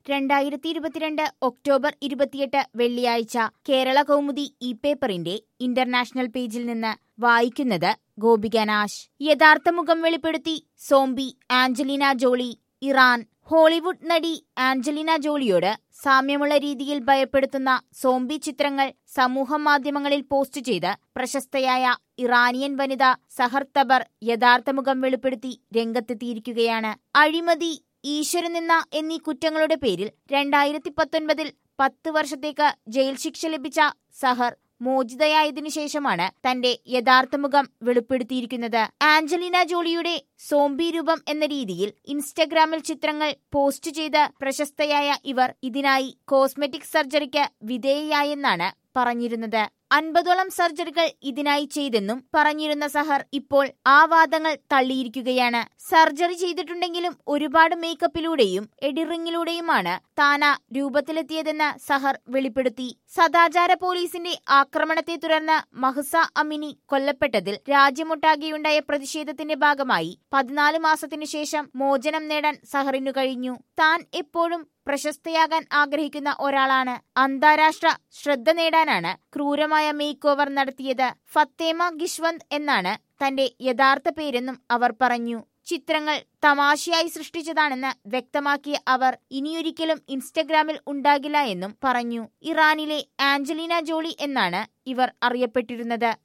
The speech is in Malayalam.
രണ്ടായിരത്തി ഇരുപത്തിരണ്ട് ഒക്ടോബർ ഇരുപത്തിയെട്ട് വെള്ളിയാഴ്ച കേരള കൗമുദി ഇ പേപ്പറിന്റെ ഇന്റർനാഷണൽ പേജിൽ നിന്ന് വായിക്കുന്നത് ഗോപിക നാശ് യഥാർത്ഥ മുഖം വെളിപ്പെടുത്തി zombie Angelina Jolie Iran Hollywood നടി ആഞ്ചലീന ജോളിയോട് സാമ്യമുള്ള രീതിയിൽ ഭയപ്പെടുത്തുന്ന സോംബി ചിത്രങ്ങൾ സമൂഹ മാധ്യമങ്ങളിൽ പോസ്റ്റ് ചെയ്ത് പ്രശസ്തയായ ഇറാനിയൻ വനിത സഹർ തബർ യഥാർത്ഥ മുഖം വെളിപ്പെടുത്തി രംഗത്തെത്തിയിരിക്കുകയാണ് അഴിമതി ഈശ്വരനിന്ന എന്നീ കുറ്റങ്ങളുടെ പേരിൽ രണ്ടായിരത്തി പത്തൊൻപതിൽ പത്ത് വർഷത്തേക്ക് ജയിൽ ശിക്ഷ ലഭിച്ച സഹർ മോചിതയായതിനു ശേഷമാണ് തന്റെ യഥാർത്ഥ മുഖം വെളിപ്പെടുത്തിയിരിക്കുന്നത് ആഞ്ചലീന ജോളിയുടെ സോംബി രൂപം എന്ന രീതിയിൽ ഇൻസ്റ്റഗ്രാമിൽ ചിത്രങ്ങൾ പോസ്റ്റ് ചെയ്ത് പ്രശസ്തയായ ഇവർ ഇതിനായി കോസ്മെറ്റിക് സർജറിക്ക് വിധേയയായെന്നാണ് പറഞ്ഞിരുന്നത് അൻപതോളം സർജറികൾ ഇതിനായി ചെയ്തെന്നും പറഞ്ഞിരുന്ന സഹർ ഇപ്പോൾ ആ വാദങ്ങൾ തള്ളിയിരിക്കുകയാണ് സർജറി ചെയ്തിട്ടുണ്ടെങ്കിലും ഒരുപാട് മേക്കപ്പിലൂടെയും എഡിറിങ്ങിലൂടെയുമാണ് താന രൂപത്തിലെത്തിയതെന്ന് സഹർ വെളിപ്പെടുത്തി സദാചാര പോലീസിന്റെ ആക്രമണത്തെ തുടർന്ന് മഹ്സ അമിനി കൊല്ലപ്പെട്ടതിൽ രാജ്യമൊട്ടാകെയുണ്ടായ പ്രതിഷേധത്തിന്റെ ഭാഗമായി പതിനാല് മാസത്തിനു ശേഷം മോചനം നേടാൻ സഹറിനു കഴിഞ്ഞു താൻ എപ്പോഴും പ്രശസ്തയാകാൻ ആഗ്രഹിക്കുന്ന ഒരാളാണ് അന്താരാഷ്ട്ര ശ്രദ്ധ നേടാനാണ് ക്രൂരമായ മേക്ക് ഓവർ നടത്തിയത് ഫത്തേമ ഗിഷ്വന്ത് എന്നാണ് തന്റെ യഥാർത്ഥ പേരെന്നും അവർ പറഞ്ഞു ചിത്രങ്ങൾ തമാശയായി സൃഷ്ടിച്ചതാണെന്ന് വ്യക്തമാക്കിയ അവർ ഇനിയൊരിക്കലും ഇൻസ്റ്റഗ്രാമിൽ ഉണ്ടാകില്ല എന്നും പറഞ്ഞു ഇറാനിലെ ആഞ്ചലീന ജോളി എന്നാണ് ഇവർ അറിയപ്പെട്ടിരുന്നത്